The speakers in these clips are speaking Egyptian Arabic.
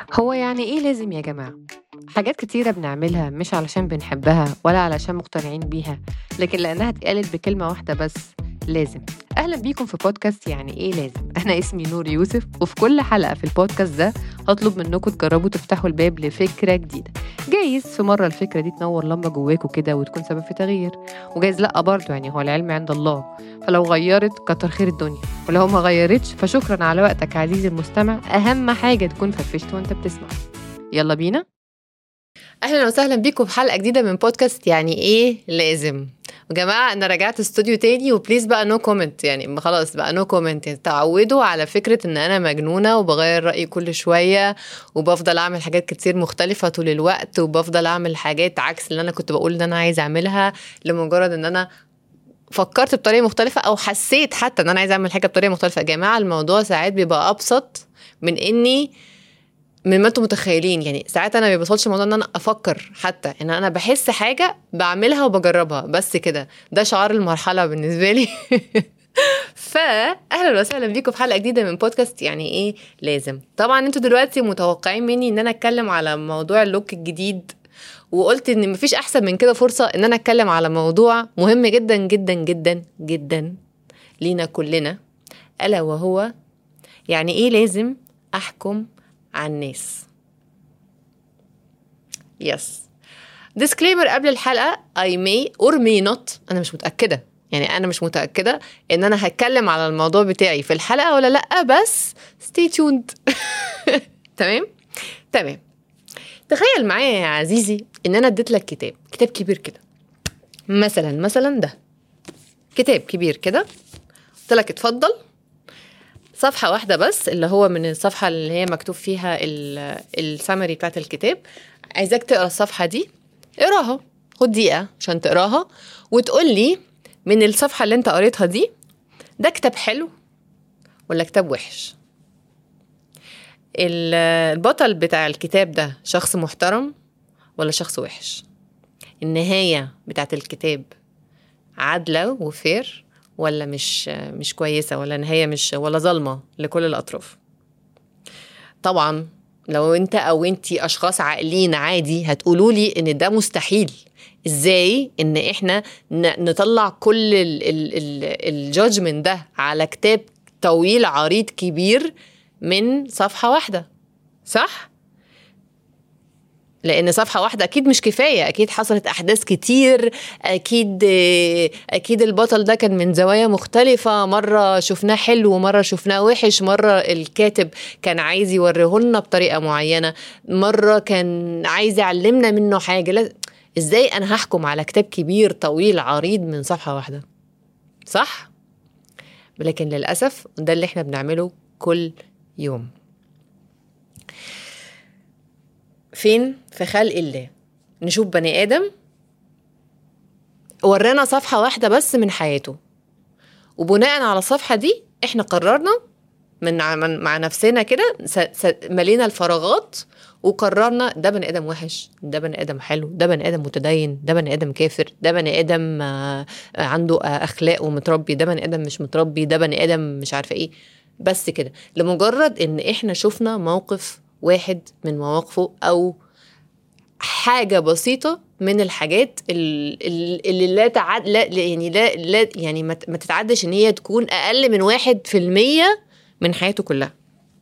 هو يعني إيه لازم يا جماعة؟ حاجات كتيرة بنعملها مش علشان بنحبها ولا علشان مقتنعين بيها لكن لأنها اتقالت بكلمة واحدة بس لازم أهلا بيكم في بودكاست يعني إيه لازم أنا اسمي نور يوسف وفي كل حلقة في البودكاست ده هطلب منكم تجربوا تفتحوا الباب لفكرة جديدة جايز في مرة الفكرة دي تنور لمبة جواكوا كده وتكون سبب في تغيير وجايز لأ برضه يعني هو العلم عند الله فلو غيرت كتر خير الدنيا ولو ما غيرتش فشكرا على وقتك عزيزي المستمع أهم حاجة تكون فرفشت وانت بتسمع يلا بينا اهلا وسهلا بيكم في حلقه جديده من بودكاست يعني ايه لازم وجماعه انا رجعت استوديو تاني وبليز بقى نو كومنت يعني خلاص بقى نو كومنت يعني تعودوا على فكره ان انا مجنونه وبغير رايي كل شويه وبفضل اعمل حاجات كتير مختلفه طول الوقت وبفضل اعمل حاجات عكس اللي انا كنت بقول ان انا عايزه اعملها لمجرد ان انا فكرت بطريقه مختلفه او حسيت حتى ان انا عايزه اعمل حاجه بطريقه مختلفه يا جماعه الموضوع ساعات بيبقى ابسط من اني من ما انتم متخيلين يعني ساعات انا ما بيوصلش الموضوع ان انا افكر حتى ان انا بحس حاجه بعملها وبجربها بس كده ده شعار المرحله بالنسبه لي فاهلا وسهلا بيكم في حلقه جديده من بودكاست يعني ايه لازم طبعا انتوا دلوقتي متوقعين مني ان انا اتكلم على موضوع اللوك الجديد وقلت ان مفيش احسن من كده فرصه ان انا اتكلم على موضوع مهم جدا جدا جدا جدا لينا كلنا الا وهو يعني ايه لازم احكم على الناس يس ديسكليمر قبل الحلقه I may or may not انا مش متاكده يعني انا مش متاكده ان انا هتكلم على الموضوع بتاعي في الحلقه ولا لا بس stay tuned تمام تمام تخيل معايا يا عزيزي ان انا اديت لك كتاب كتاب كبير كده مثلا مثلا ده كتاب كبير كده قلت لك اتفضل صفحة واحدة بس اللي هو من الصفحة اللي هي مكتوب فيها السمري بتاعت الكتاب عايزاك تقرا الصفحة دي اقراها خد دقيقة عشان تقراها وتقول لي من الصفحة اللي انت قريتها دي ده كتاب حلو ولا كتاب وحش البطل بتاع الكتاب ده شخص محترم ولا شخص وحش النهاية بتاعت الكتاب عادلة وفير ولا مش مش كويسة ولا نهاية مش ولا ظالمة لكل الأطراف طبعا لو انت او انت اشخاص عاقلين عادي هتقولوا لي ان ده مستحيل ازاي ان احنا نطلع كل الجادجمنت ده على كتاب طويل عريض كبير من صفحه واحده صح لان صفحه واحده اكيد مش كفايه اكيد حصلت احداث كتير اكيد اكيد البطل ده كان من زوايا مختلفه مره شفناه حلو ومره شفناه وحش مره الكاتب كان عايز يوريه لنا بطريقه معينه مره كان عايز يعلمنا منه حاجه ازاي انا هحكم على كتاب كبير طويل عريض من صفحه واحده صح لكن للاسف ده اللي احنا بنعمله كل يوم فين في خلق الله نشوف بني ادم ورانا صفحه واحده بس من حياته وبناء على الصفحه دي احنا قررنا من مع نفسنا كده ملينا الفراغات وقررنا ده بني ادم وحش ده بني ادم حلو ده بني ادم متدين ده بني ادم كافر ده بني ادم عنده اخلاق ومتربي ده بني ادم مش متربي ده بني ادم مش عارفه ايه بس كده لمجرد ان احنا شفنا موقف واحد من مواقفه او حاجه بسيطه من الحاجات اللي لا تعد لا يعني لا, لا يعني ما تتعدش ان هي تكون اقل من واحد في المية من حياته كلها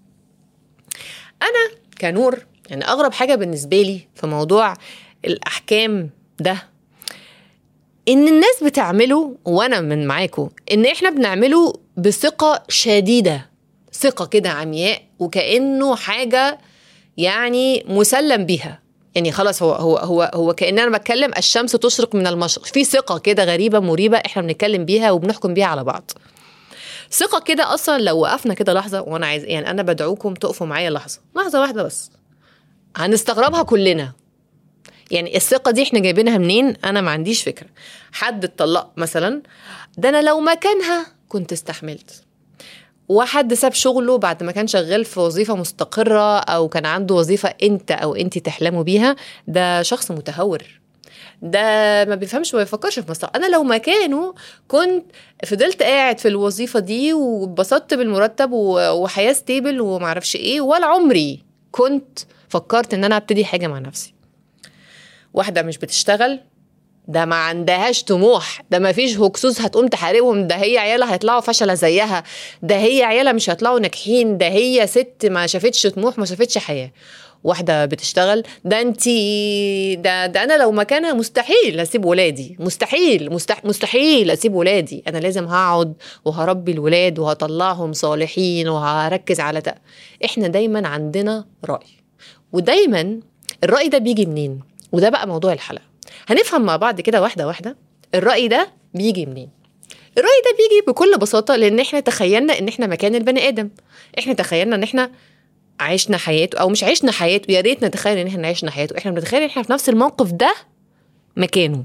انا كنور يعني اغرب حاجه بالنسبه لي في موضوع الاحكام ده ان الناس بتعمله وانا من معاكم ان احنا بنعمله بثقه شديده ثقه كده عمياء وكانه حاجه يعني مسلم بيها يعني خلاص هو هو هو هو كان انا بتكلم الشمس تشرق من المشرق في ثقه كده غريبه مريبه احنا بنتكلم بيها وبنحكم بيها على بعض ثقه كده اصلا لو وقفنا كده لحظه وانا عايز يعني انا بدعوكم تقفوا معايا لحظه لحظه واحده بس هنستغربها كلنا يعني الثقة دي احنا جايبينها منين أنا ما عنديش فكرة حد اتطلق مثلا ده أنا لو مكانها كنت استحملت وحد ساب شغله بعد ما كان شغال في وظيفة مستقرة أو كان عنده وظيفة أنت أو أنت تحلموا بيها ده شخص متهور ده ما بيفهمش ما بيفكرش في مصلحة انا لو مكانه كنت فضلت قاعد في الوظيفه دي واتبسطت بالمرتب وحياه ستيبل ومعرفش ايه ولا عمري كنت فكرت ان انا ابتدي حاجه مع نفسي واحده مش بتشتغل ده ما عندهاش طموح ده ما فيش هكسوس هتقوم تحاربهم ده هي عيالها هيطلعوا فشله زيها ده هي عيالها مش هيطلعوا ناجحين ده هي ست ما شافتش طموح ما شافتش حياه واحده بتشتغل ده انت ده ده انا لو مكانها مستحيل اسيب ولادي مستحيل مستح مستحيل اسيب ولادي انا لازم هقعد وهربي الولاد وهطلعهم صالحين وهركز على ده احنا دايما عندنا راي ودايما الراي ده بيجي منين وده بقى موضوع الحلقه هنفهم مع بعض كده واحده واحده الراي ده بيجي منين الراي ده بيجي بكل بساطه لان احنا تخيلنا ان احنا مكان البني ادم احنا تخيلنا ان احنا عشنا حياته او مش عشنا حياته يا ريت نتخيل ان احنا عشنا حياته احنا بنتخيل ان احنا في نفس الموقف ده مكانه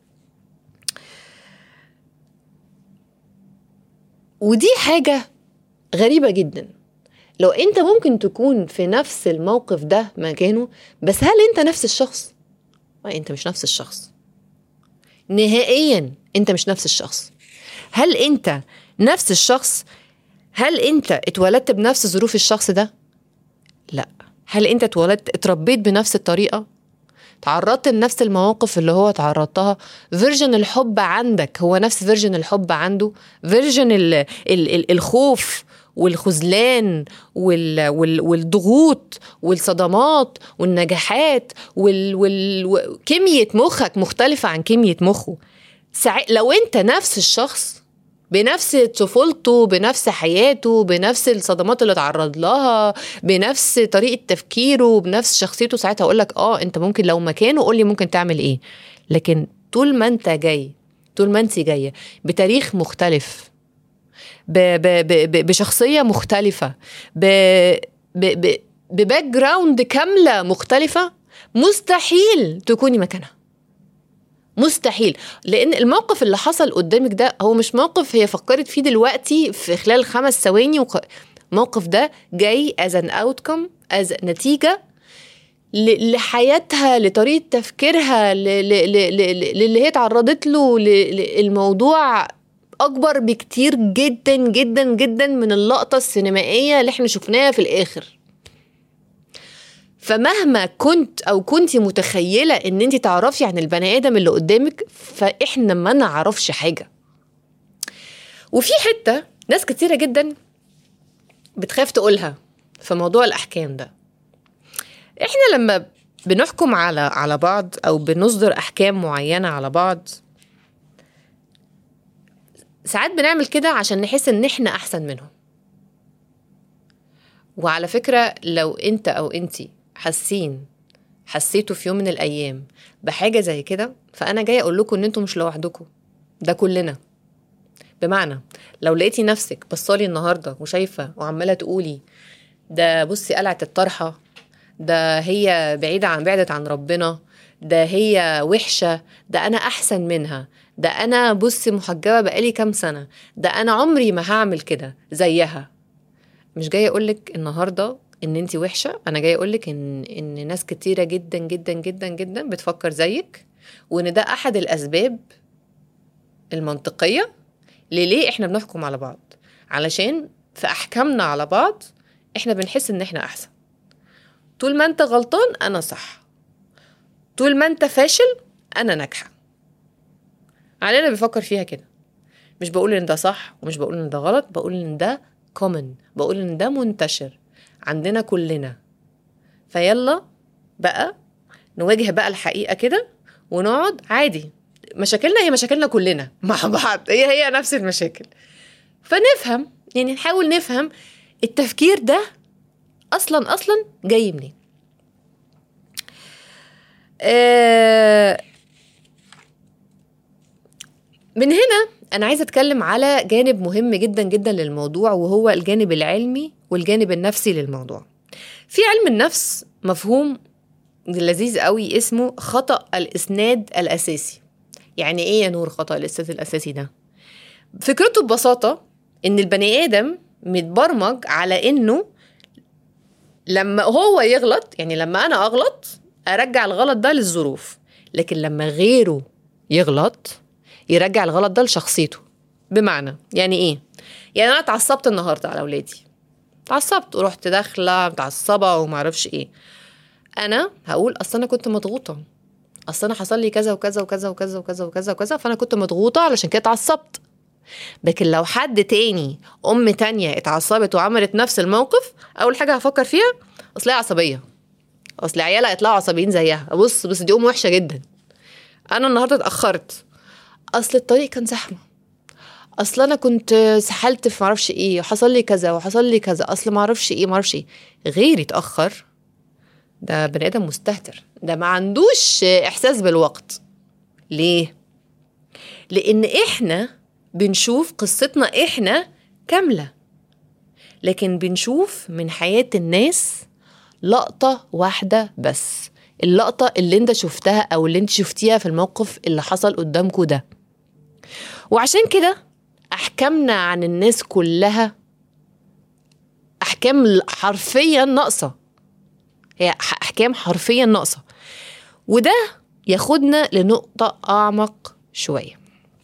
ودي حاجه غريبه جدا لو انت ممكن تكون في نفس الموقف ده مكانه بس هل انت نفس الشخص انت مش نفس الشخص نهائيا انت مش نفس الشخص هل انت نفس الشخص هل انت اتولدت بنفس ظروف الشخص ده لا هل انت اتولدت اتربيت بنفس الطريقه تعرضت لنفس المواقف اللي هو تعرضتها فيرجن الحب عندك هو نفس فيرجن الحب عنده فيرجن ال ال ال الخوف والخذلان وال وال والضغوط والصدمات والنجاحات وال وال كمية مخك مختلفة عن كمية مخه سع... لو انت نفس الشخص بنفس طفولته بنفس حياته بنفس الصدمات اللي اتعرض لها بنفس طريقه تفكيره بنفس شخصيته ساعتها اقول لك اه انت ممكن لو مكانه قول لي ممكن تعمل ايه لكن طول ما انت جاي طول ما انت جايه بتاريخ مختلف ب ب ب بشخصيه مختلفه ب ب ب بباك جراوند كامله مختلفه مستحيل تكوني مكانها مستحيل لان الموقف اللي حصل قدامك ده هو مش موقف هي فكرت فيه دلوقتي في خلال خمس ثواني وق... الموقف ده جاي as an outcome as نتيجه ل... لحياتها لطريقه تفكيرها ل... ل... ل... ل... للي هي اتعرضت له ل... الموضوع اكبر بكتير جدا جدا جدا من اللقطه السينمائيه اللي احنا شفناها في الاخر فمهما كنت او كنت متخيله ان انت تعرفي عن البني ادم اللي قدامك فاحنا ما نعرفش حاجه وفي حته ناس كتيره جدا بتخاف تقولها في موضوع الاحكام ده احنا لما بنحكم على على بعض او بنصدر احكام معينه على بعض ساعات بنعمل كده عشان نحس ان احنا احسن منهم وعلى فكره لو انت او انتي حاسين حسيتوا في يوم من الايام بحاجه زي كده فانا جايه اقول لكم ان انتوا مش لوحدكم ده كلنا بمعنى لو لقيتي نفسك بصالي النهارده وشايفه وعماله تقولي ده بصي قلعه الطرحه ده هي بعيده عن بعدت عن ربنا ده هي وحشه ده انا احسن منها ده انا بصي محجبه بقالي كام سنه ده انا عمري ما هعمل كده زيها مش جايه اقولك النهارده ان انت وحشه انا جاي اقولك ان ان ناس كتيره جدا جدا جدا جدا بتفكر زيك وان ده احد الاسباب المنطقيه ليه احنا بنحكم على بعض علشان في احكامنا على بعض احنا بنحس ان احنا احسن طول ما انت غلطان انا صح طول ما انت فاشل انا ناجحه علينا بيفكر فيها كده مش بقول ان ده صح ومش بقول ان ده غلط بقول ان ده كومن بقول ان ده منتشر عندنا كلنا فيلا بقى نواجه بقى الحقيقه كده ونقعد عادي مشاكلنا هي مشاكلنا كلنا مع بعض هي هي نفس المشاكل فنفهم يعني نحاول نفهم التفكير ده اصلا اصلا جاي منين آه من هنا انا عايزه اتكلم على جانب مهم جدا جدا للموضوع وهو الجانب العلمي والجانب النفسي للموضوع في علم النفس مفهوم لذيذ قوي اسمه خطأ الإسناد الأساسي يعني إيه يا نور خطأ الإسناد الأساسي ده؟ فكرته ببساطة إن البني آدم متبرمج على إنه لما هو يغلط يعني لما أنا أغلط أرجع الغلط ده للظروف لكن لما غيره يغلط يرجع الغلط ده لشخصيته بمعنى يعني إيه؟ يعني أنا اتعصبت النهاردة على أولادي اتعصبت ورحت داخله متعصبه ومعرفش ايه انا هقول اصل انا كنت مضغوطه اصل انا حصل لي كذا وكذا وكذا وكذا وكذا وكذا وكذا فانا كنت مضغوطه علشان كده اتعصبت لكن لو حد تاني ام تانية اتعصبت وعملت نفس الموقف اول حاجه هفكر فيها اصل هي عصبيه اصل عيالها يطلعوا عصبيين زيها بص بس دي ام وحشه جدا انا النهارده اتاخرت اصل الطريق كان زحمه اصل انا كنت سحلت في معرفش ايه وحصل لي كذا وحصل لي كذا اصل معرفش ايه معرفش ايه غيري اتاخر ده بني ادم مستهتر ده ما عندوش احساس بالوقت ليه لان احنا بنشوف قصتنا احنا كامله لكن بنشوف من حياه الناس لقطه واحده بس اللقطه اللي انت شفتها او اللي انت شفتيها في الموقف اللي حصل قدامكوا ده وعشان كده احكامنا عن الناس كلها احكام حرفيا ناقصه هي احكام حرفيا ناقصه وده ياخدنا لنقطه اعمق شويه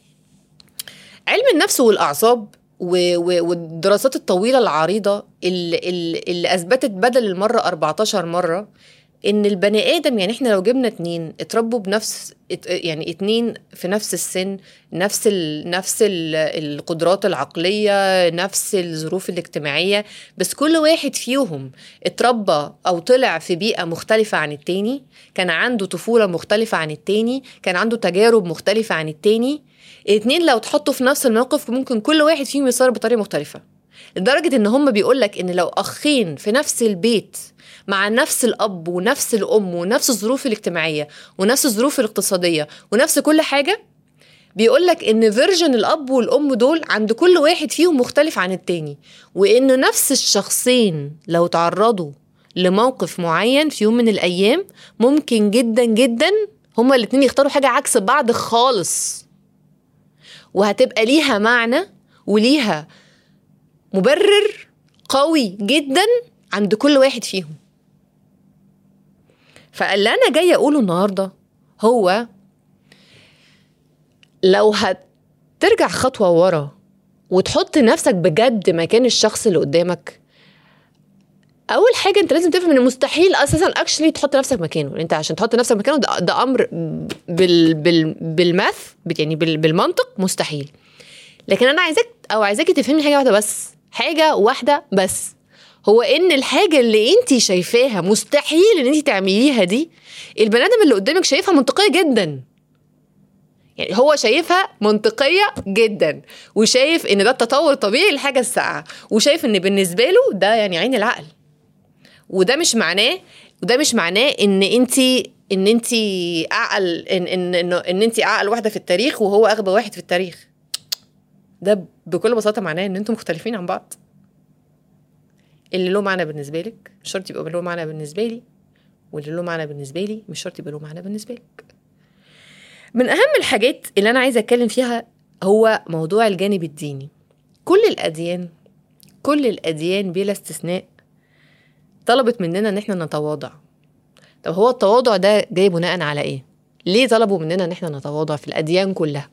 علم النفس والاعصاب والدراسات الطويله العريضه اللي, اللي اثبتت بدل المره 14 مره ان البني ادم يعني احنا لو جبنا اتنين اتربوا بنفس يعني اتنين في نفس السن نفس ال نفس ال القدرات العقليه نفس الظروف الاجتماعيه بس كل واحد فيهم اتربى او طلع في بيئه مختلفه عن التاني كان عنده طفوله مختلفه عن التاني كان عنده تجارب مختلفه عن التاني الاتنين لو اتحطوا في نفس الموقف ممكن كل واحد فيهم يصير بطريقه مختلفه لدرجه ان هم بيقول لك ان لو اخين في نفس البيت مع نفس الاب ونفس الام ونفس الظروف الاجتماعيه ونفس الظروف الاقتصاديه ونفس كل حاجه بيقول لك ان فيرجن الاب والام دول عند كل واحد فيهم مختلف عن التاني وان نفس الشخصين لو تعرضوا لموقف معين في يوم من الايام ممكن جدا جدا هما الاتنين يختاروا حاجه عكس بعض خالص وهتبقى ليها معنى وليها مبرر قوي جدا عند كل واحد فيهم فاللي انا جايه اقوله النهارده هو لو هترجع خطوه ورا وتحط نفسك بجد مكان الشخص اللي قدامك اول حاجه انت لازم تفهم ان مستحيل اساسا اكشلي تحط نفسك مكانه انت عشان تحط نفسك مكانه ده, ده امر بال بال بالماث يعني بال بالمنطق مستحيل لكن انا عايزاك او عايزاكي تفهمي حاجه واحده بس حاجه واحده بس هو ان الحاجه اللي انت شايفاها مستحيل ان انت تعمليها دي البني ادم اللي قدامك شايفها منطقيه جدا يعني هو شايفها منطقية جدا وشايف ان ده التطور الطبيعي للحاجة الساقعة وشايف ان بالنسبة له ده يعني عين العقل وده مش معناه وده مش معناه ان انت ان انت اعقل ان ان ان, إن انت اعقل واحده في التاريخ وهو اغبى واحد في التاريخ ده بكل بساطه معناه ان انتم مختلفين عن بعض اللي له معنى بالنسبه لك مش شرط يبقى له معنى بالنسبه لي واللي له معنى بالنسبه لي مش شرط يبقى له معنى بالنسبه لك من اهم الحاجات اللي انا عايزه اتكلم فيها هو موضوع الجانب الديني كل الاديان كل الاديان بلا استثناء طلبت مننا ان احنا نتواضع طب هو التواضع ده جاي بناء على ايه ليه طلبوا مننا ان احنا نتواضع في الاديان كلها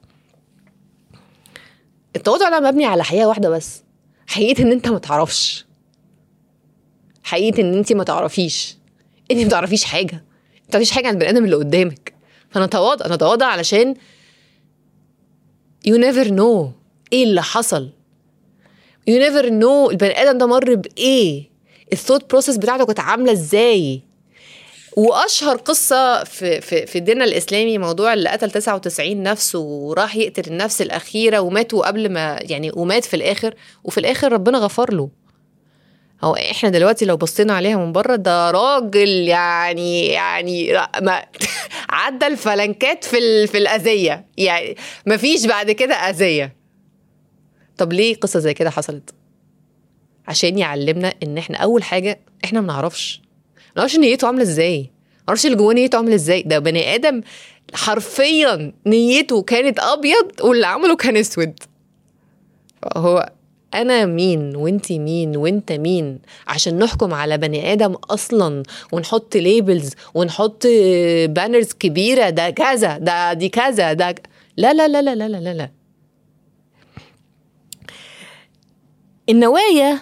التواضع ده مبني على حقيقه واحده بس حقيقه ان انت ما تعرفش حقيقه ان انت ما تعرفيش انت ما تعرفيش حاجه انت ما حاجه عن البني ادم اللي قدامك فنتواضع نتواضع علشان you never know ايه اللي حصل you never know البني ادم ده مر بايه الثوت بروسيس بتاعته كانت عامله ازاي واشهر قصه في في في ديننا الاسلامي موضوع اللي قتل 99 نفس وراح يقتل النفس الاخيره ومات قبل ما يعني ومات في الاخر وفي الاخر ربنا غفر له هو احنا دلوقتي لو بصينا عليها من بره ده راجل يعني يعني ما عدى الفلنكات في في الاذيه يعني ما فيش بعد كده اذيه طب ليه قصه زي كده حصلت عشان يعلمنا ان احنا اول حاجه احنا ما نعرفش ما نعرفش نيته عامله ازاي ما نعرفش اللي جواه نيته عامله ازاي ده بني ادم حرفيا نيته كانت ابيض واللي عمله كان اسود هو انا مين وانت مين وانت مين عشان نحكم على بني ادم اصلا ونحط ليبلز ونحط بانرز كبيره ده كذا ده دي كذا ده لا لا لا لا لا لا لا النوايا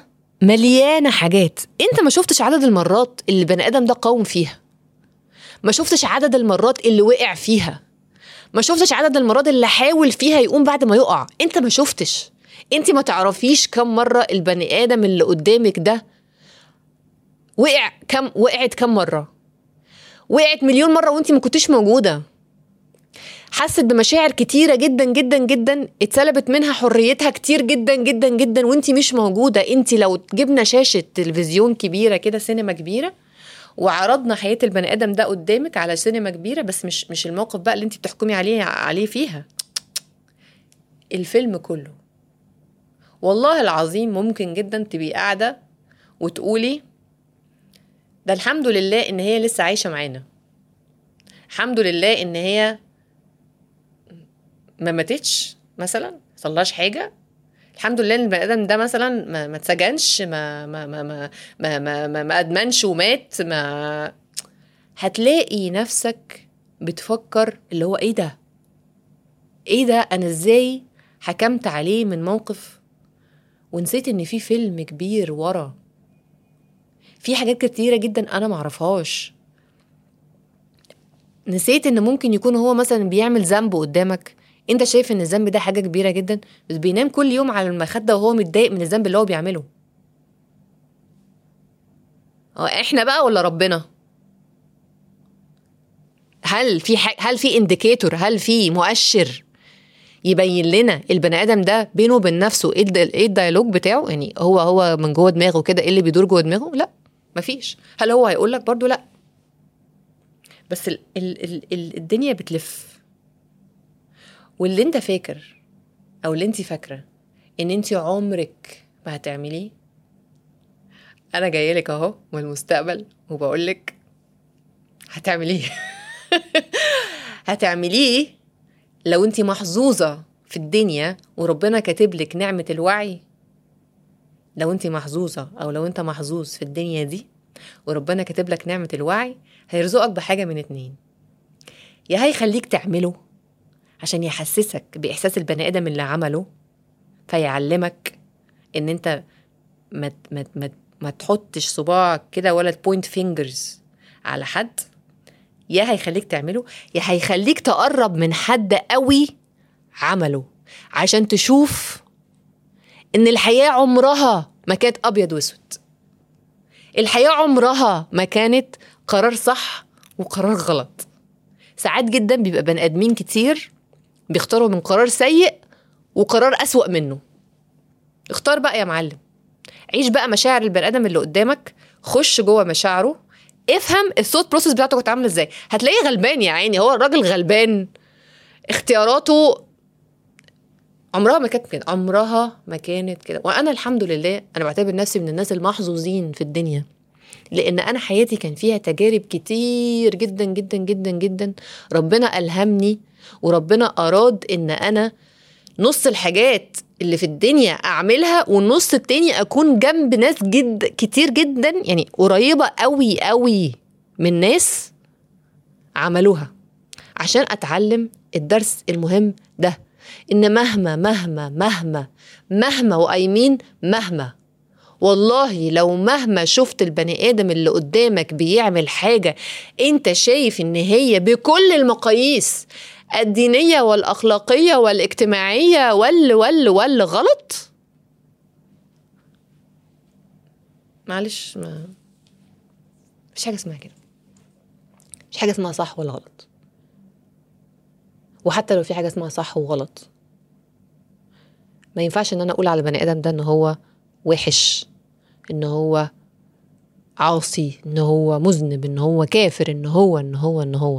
مليانه حاجات انت ما شفتش عدد المرات اللي البني ادم ده قاوم فيها ما شفتش عدد المرات اللي وقع فيها ما شفتش عدد المرات اللي حاول فيها يقوم بعد ما يقع انت ما شفتش انت ما تعرفيش كم مره البني ادم اللي قدامك ده وقع كم وقعت كم مره وقعت مليون مره وانت ما كنتيش موجوده حست بمشاعر كتيره جدا جدا جدا اتسلبت منها حريتها كتير جدا جدا جدا وانت مش موجوده انت لو جبنا شاشه تلفزيون كبيره كده سينما كبيره وعرضنا حياه البني ادم ده قدامك على سينما كبيره بس مش مش الموقف بقى اللي انت بتحكمي عليه عليه فيها الفيلم كله والله العظيم ممكن جدا تبقي قاعده وتقولي ده الحمد لله ان هي لسه عايشه معانا الحمد لله ان هي ما ماتتش مثلا حصلهاش حاجه الحمد لله ان البني ادم ده مثلا ما ما اتسجنش ما ما ما ما ما ما, ما, ما ادمنش ومات ما هتلاقي نفسك بتفكر اللي هو ايه ده ايه ده انا ازاي حكمت عليه من موقف ونسيت ان في فيلم كبير ورا في حاجات كتيرة جدا انا معرفهاش نسيت ان ممكن يكون هو مثلا بيعمل ذنب قدامك انت شايف ان الذنب ده حاجه كبيره جدا بس بينام كل يوم على المخده وهو متضايق من الذنب اللي هو بيعمله اه احنا بقى ولا ربنا هل في حاجة هل في انديكيتور هل في مؤشر يبين لنا البني ادم ده بينه وبين نفسه ايه ايه الديالوج بتاعه يعني هو هو من جوه دماغه كده ايه اللي بيدور جوه دماغه لا مفيش هل هو هيقول لك برضو لا بس ال ال ال الدنيا بتلف واللي انت فاكر او اللي انت فاكره ان انت عمرك ما هتعمليه انا جايه لك اهو من المستقبل وبقول لك هتعمليه هتعمليه لو انت محظوظه في الدنيا وربنا كاتب لك نعمه الوعي لو انت محظوظه او لو انت محظوظ في الدنيا دي وربنا كاتب لك نعمه الوعي هيرزقك بحاجه من اتنين يا هيخليك تعمله عشان يحسسك باحساس البني ادم اللي عمله فيعلمك ان انت ما ما ما, ما تحطش صباعك كده ولا تبوينت فينجرز على حد يا هيخليك تعمله يا هيخليك تقرب من حد قوي عمله عشان تشوف ان الحياه عمرها ما كانت ابيض واسود الحياه عمرها ما كانت قرار صح وقرار غلط ساعات جدا بيبقى بني ادمين كتير بيختاروا من قرار سيء وقرار أسوأ منه اختار بقى يا معلم عيش بقى مشاعر البني ادم اللي قدامك خش جوه مشاعره افهم الثوت بروسيس بتاعته كانت عامله ازاي هتلاقيه غلبان يا عيني هو الراجل غلبان اختياراته عمرها ما كانت كده عمرها ما كانت كده وانا الحمد لله انا بعتبر نفسي من الناس المحظوظين في الدنيا لان انا حياتي كان فيها تجارب كتير جدا جدا جدا جدا ربنا الهمني وربنا اراد ان انا نص الحاجات اللي في الدنيا اعملها والنص التاني اكون جنب ناس جد كتير جدا يعني قريبه قوي قوي من ناس عملوها عشان اتعلم الدرس المهم ده ان مهما مهما مهما مهما وايمين مهما والله لو مهما شفت البني ادم اللي قدامك بيعمل حاجه انت شايف ان هي بكل المقاييس الدينيه والاخلاقيه والاجتماعيه وال وال وال غلط معلش ما مفيش حاجه اسمها كده مفيش حاجه اسمها صح ولا غلط وحتى لو في حاجه اسمها صح وغلط ما ينفعش ان انا اقول على البني ادم ده ان هو وحش ان هو عاصي ان هو مذنب ان هو كافر ان هو ان هو ان هو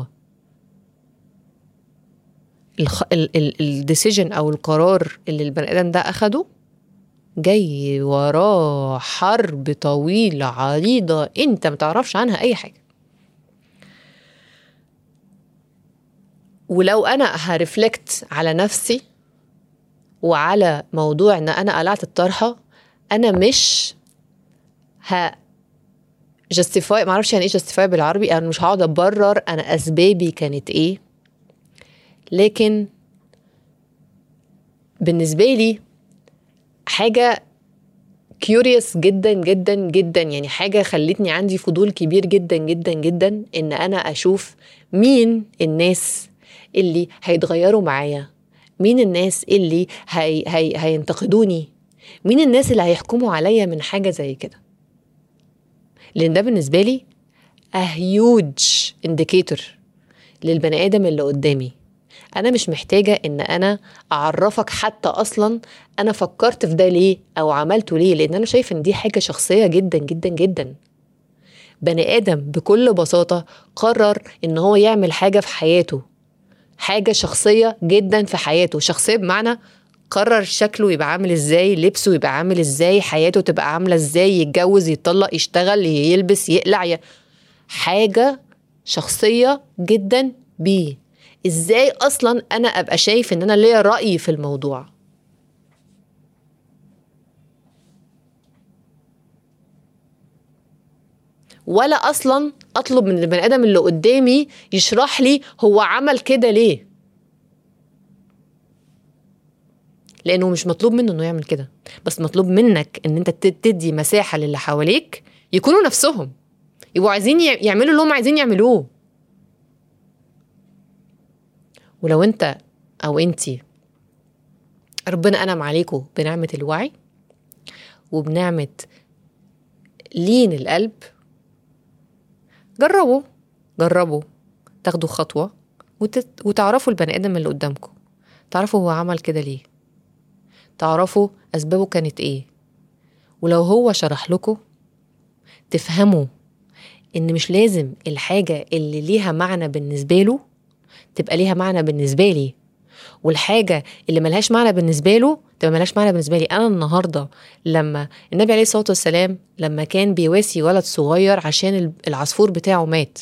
الديسيجن او القرار اللي البني ادم ده اخده جاي وراه حرب طويلة عريضة انت متعرفش عنها اي حاجة ولو انا هرفلكت على نفسي وعلى موضوع ان انا قلعت الطرحة انا مش ه جاستيفاي معرفش يعني ايه جاستيفاي بالعربي انا مش هقعد ابرر انا اسبابي كانت ايه لكن بالنسبه لي حاجه كيوريوس جدا جدا جدا يعني حاجة خلتني عندي فضول كبير جدا جدا جدا إن أنا أشوف مين الناس اللي هيتغيروا معايا مين الناس اللي هي هي هينتقدوني مين الناس اللي هيحكموا عليا من حاجة زي كده لأن ده بالنسبة لي a huge indicator للبني آدم اللي قدامي أنا مش محتاجة إن أنا أعرفك حتى أصلا أنا فكرت في ده ليه أو عملته ليه لأن أنا شايفة إن دي حاجة شخصية جدا جدا جدا بني آدم بكل بساطة قرر إن هو يعمل حاجة في حياته حاجة شخصية جدا في حياته شخصية بمعنى قرر شكله يبقى عامل ازاي لبسه يبقى عامل ازاي حياته تبقى عاملة ازاي يتجوز يطلق يشتغل يلبس يقلع ي... حاجة شخصية جدا بيه ازاي اصلا انا ابقى شايف ان انا ليا رأي في الموضوع ولا اصلا اطلب من البني ادم اللي قدامي يشرح لي هو عمل كده ليه لانه مش مطلوب منه انه يعمل كده بس مطلوب منك ان انت تدي مساحه للي حواليك يكونوا نفسهم يبقوا عايزين يعملوا اللي هم عايزين يعملوه ولو انت او انتي ربنا انعم عليكم بنعمه الوعي وبنعمه لين القلب جربوا جربوا تاخدوا خطوه وتت... وتعرفوا البني ادم اللي قدامكم تعرفوا هو عمل كده ليه تعرفوا اسبابه كانت ايه ولو هو شرح لكم تفهموا ان مش لازم الحاجه اللي ليها معنى بالنسبه له تبقى ليها معنى بالنسبه لي والحاجه اللي ملهاش معنى بالنسبه له تبقى ملهاش معنى بالنسبه لي انا النهارده لما النبي عليه الصلاه والسلام لما كان بيواسي ولد صغير عشان العصفور بتاعه مات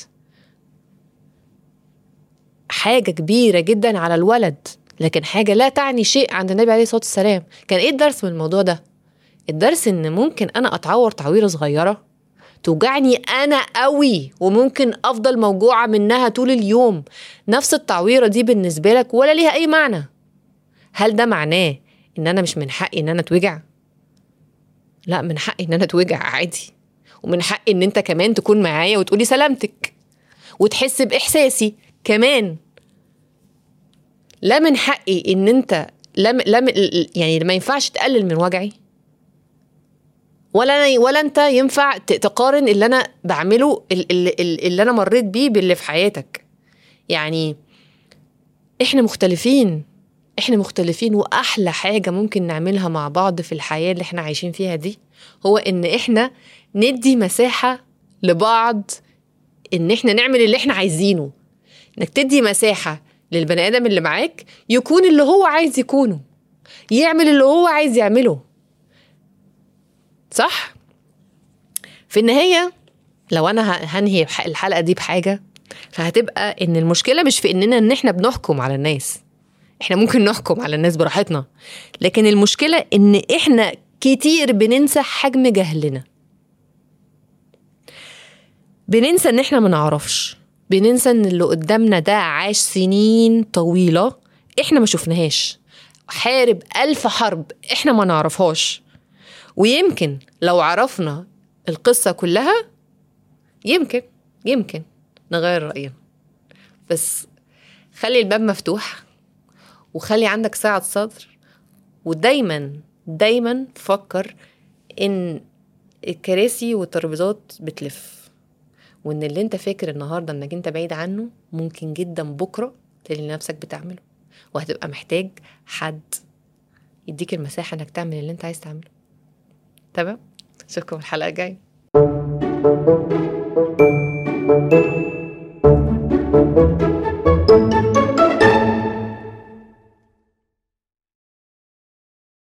حاجه كبيره جدا على الولد لكن حاجه لا تعني شيء عند النبي عليه الصلاه والسلام كان ايه الدرس من الموضوع ده الدرس ان ممكن انا اتعور تعويره صغيره توجعني انا قوي وممكن افضل موجوعه منها طول اليوم نفس التعويره دي بالنسبه لك ولا ليها اي معنى هل ده معناه ان انا مش من حقي ان انا اتوجع لا من حقي ان انا اتوجع عادي ومن حقي ان انت كمان تكون معايا وتقولي سلامتك وتحس باحساسي كمان لا من حقي ان انت لم لم يعني ما ينفعش تقلل من وجعي ولا أنا ولا انت ينفع تقارن اللي انا بعمله اللي, اللي انا مريت بيه باللي في حياتك يعني احنا مختلفين احنا مختلفين واحلى حاجه ممكن نعملها مع بعض في الحياه اللي احنا عايشين فيها دي هو ان احنا ندي مساحه لبعض ان احنا نعمل اللي احنا عايزينه انك تدي مساحه للبني ادم اللي معاك يكون اللي هو عايز يكونه يعمل اللي هو عايز يعمله صح في النهايه لو انا هنهي الحلقه دي بحاجه فهتبقى ان المشكله مش في اننا ان احنا بنحكم على الناس احنا ممكن نحكم على الناس براحتنا لكن المشكله ان احنا كتير بننسى حجم جهلنا بننسى ان احنا ما نعرفش بننسى ان اللي قدامنا ده عاش سنين طويله احنا ما شفناهاش حارب ألف حرب احنا ما نعرفهاش ويمكن لو عرفنا القصة كلها يمكن يمكن نغير رأينا بس خلي الباب مفتوح وخلي عندك ساعة صدر ودايما دايما فكر ان الكراسي والترابيزات بتلف وان اللي انت فاكر النهارده انك انت بعيد عنه ممكن جدا بكره تلاقي نفسك بتعمله وهتبقى محتاج حد يديك المساحه انك تعمل اللي انت عايز تعمله تمام اشوفكم الحلقه الجايه